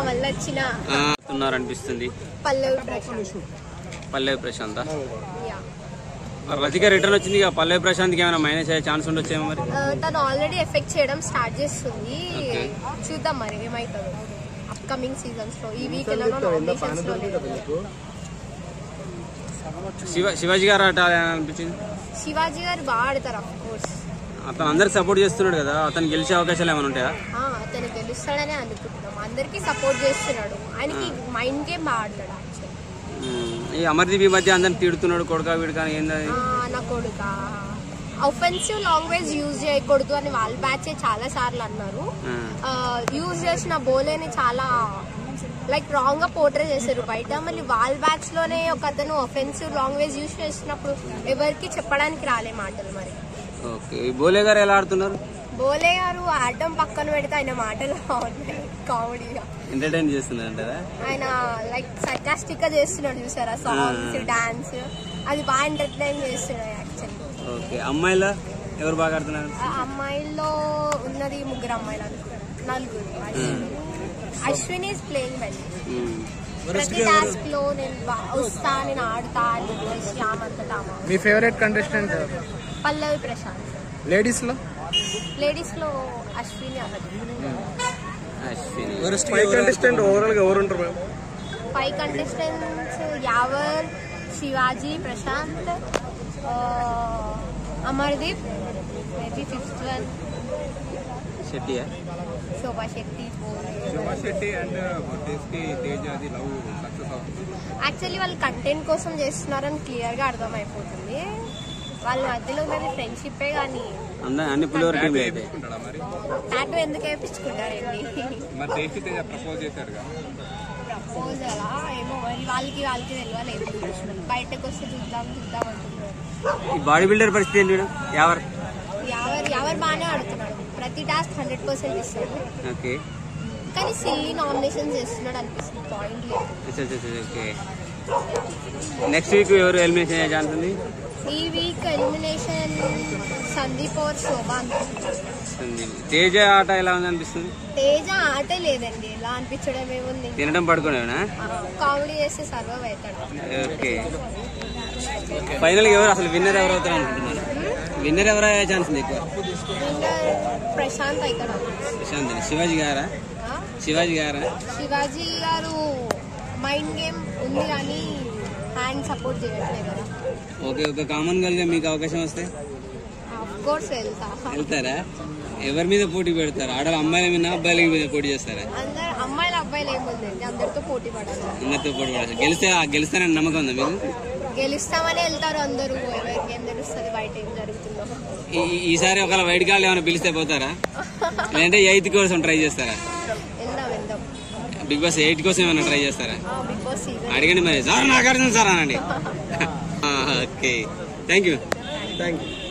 మళ్ళీ వచ్చిన ఉన్నారు అనిపిస్తుంది పల్లవి ప్రశాంత్ పల్లవి ప్రశాంత్ యా రతిక రిటర్న్ వచ్చింది ఇక పల్లవి ప్రశాంత్కి ఏమైనా మైనస్ అయ్యే ఛాన్స్ ఉండొచ్చేమో మరి ఆ, తను ఆల్రెడీ ఎఫెక్ట్ చేయడం స్టార్ట్ చేస్తుంది Okay. చూద్దాం మరి ఏమవుతుందో అప్కమింగ్ సీజన్స్ లో ఈ వీక్ ఎలాగో నామినేషన్స్ లో లేదు. శివ శివాజీ గారు ఆట అనిపించింది శివాజీ గారు బాగా ఆడతారు అఫ్ కోర్స్ అతను అందరికి సపోర్ట్ చేస్తున్నాడు కదా అతను గెలిచే అవకాశాలు ఏమైనా ఉంటాయా అతను గెలుస్తాడనే అనుకుంటున్నాం అందరికి సపోర్ట్ చేస్తున్నాడు ఆయనకి మైండ్ గేమ్ బాగా ఆడతాడు actually. ఉమ్, ఈ అమర్దీప్ ఈ మధ్య అందరిని తిడుతున్నాడు కొడుక వీడుక ఏంది అది? ఆ, నా కొడుక ఒఫెన్సివ్ లాంగ్వేజ్ యూజ్ చేయకూడదు అని వాళ్ళ బ్యాచ్ చాలా సార్లు అన్నారు ఆ, యూజ్ చేసిన బోలేని చాలా లైక్ రాంగ్ గా పోర్ట్రే చేశారు బయట మళ్ళీ వాళ్ళ బ్యాచ్ లోనే ఒక అతను ఒఫెన్సివ్ లాంగ్వేజ్ యూజ్ చేసినప్పుడు ఎవరికి చెప్పడానికి రాలే మాటలు మరి ఓకే ఈ బోలే గారు ఎలా ఆడుతున్నారు బోలే గారు ఆడటం పక్కన పెడితే ఆయన మాటలు బాగున్నాయి కామెడీగా ఎంటర్టైన్ చేస్తున్నారు అంటారా ఆయన లైక్ సర్కాస్టిక్ గా చేస్తున్నాడు చూసారా సాంగ్స్ డాన్స్ అది బాగా ఎంటర్టైన్ చేస్తున్నాడు యాక్చువల్లీ ఓకే అమ్మాయిల ఎవరు బాగా ఆడుతున్నారు ఆ అమ్మాయిల్లో ఉన్నది ముగ్గురు అమ్మాయిలు అనుకుంటా నలుగురు Ashwini Ashwini is playing well um, ప్రతి టాస్క్ లో నేను బా- వస్తా నేను ఆడుతా అని చెప్పేసి ఆమంతటా ఆమె. మీ favourite contestant Pallavi Prashanth ladies లో లేడీస్ లో అశ్విని అన్నది అశ్విని ఫైవ్ కంటెస్టెంట్ ఓవరాల్ గా ఎవరు ఉంటారు ma'am five contestants Yawar Shivaji Prashanth ఆ, అమర్దీప్ మేబీ ఫిఫ్త్ వన్ శెట్టియా శోభా శెట్టి శెట్టి అండ్ టేస్టీ తేజ్ అది లవ్ సక్సెస్ అవుతుంది యాక్చువల్లీ వాళ్ళు కంటెంట్ కోసం చేస్తున్నారని క్లియర్ గా అర్థమైపోతుంది వాళ్ళ మధ్యలో ఉన్నది ఫ్రెండ్షిప్పే కానీ అందరు అన్ని పులివర్ టీంలు అయితే చేసుకుంటాడా మరి టాటూ ఎందుకు వేయించుకుంటారండి మరి టేస్టీ తేజ్ ప్రపోజ్ చేశాడుగా ప్రపోజలా ఏమో మరి వాళ్ళకి వాళ్ళకి తెలియలేదు బయటకు వస్తే చూద్దాం చూద్దాం అంటున్నారు ఈ బాడీ బిల్డర్ పరిస్థితి ఏంటి మేడం ఎవరు ఎవరు ఎవరు బాగానే ఆడుతున్నాడు ప్రతి టాస్క్ హండ్రెడ్ పర్సెంట్ ఇస్తాడు ఓకే కానీ సిల్లీ నామినేషన్ చేస్తున్నాడు అనిపిస్తుంది పాయింట్ లేదు అచ్చా, అచ్చా, అచ్చా, ఓకే నెక్స్ట్ వీక్ ఎవరు ఎలిమినేషన్ అయ్యే ఛాన్స్ ఉంది ఈ వీక్ ఎలిమినేషన్ సందీప్ और శోభా అనిపిస్తుంది సందీప్. తేజ ఆట ఎలా ఉంది అనిపిస్తుంది తేజ ఆటే లేదండి ఎలా అనిపించడం ఏముంది తినడం పడుకునేనా కామెడీ చేస్తే సర్వైవ్ అవుతాడు ఓకే ఫైనల్ ఎవరు అసలు విన్నర్ ఎవరు అవుతారు అనుకుంటున్నారు విన్నర్ ఎవరు అయ్యే ఛాన్స్ ఉంది ఎక్కువ విన్నర్ ప్రశాంత్ అవుతాడు ప్రశాంత్ శివాజీ గారా ఆ? శివాజీ గారా శివాజీ గారు మైండ్ గేమ్ ఉంది కానీ హ్యాండ్ సపోర్ట్ చేయట్లేదు కదా ఓకే ఒక కామన్ గర్ల్ గా మీకు అవకాశం వస్తే ఆఫ్ కోర్స్ వెళ్తా వెళ్తారా ఎవరి మీద పోటీ పెడతారు ఆడ అమ్మాయిల మీద అబ్బాయిల మీద పోటీ చేస్తారా అందరు అమ్మాయిల అబ్బాయిలు ఏముందండి అందరితో పోటీ పడాలి అందరితో పోటీ పడతారు గెలిస్తే గెలుస్తారని నమ్మకం ఉందా మీకు గెలుస్తామని వెళ్తారు అందరూ ఎవరికి ఏం తెలుస్తుంది బయట ఏం జరుగుతుందో ఈ- ఈ- ఈసారి ఒకవేళ వైట్ కార్డు ఏమైనా పిలిస్తే పోతారా లేదంటే ఎయిత్ కోసం ట్రై చేస్తారా వెళ్దాం వెళ్దాం బిగ్ బాస్ ఎయిట్ కోసం ఏమైనా ట్రై చేస్తారా బిగ్ బాస్ సీజన్ అడగండి మరి సార్ నాగార్జున సార్ అనండి okay thank you thank you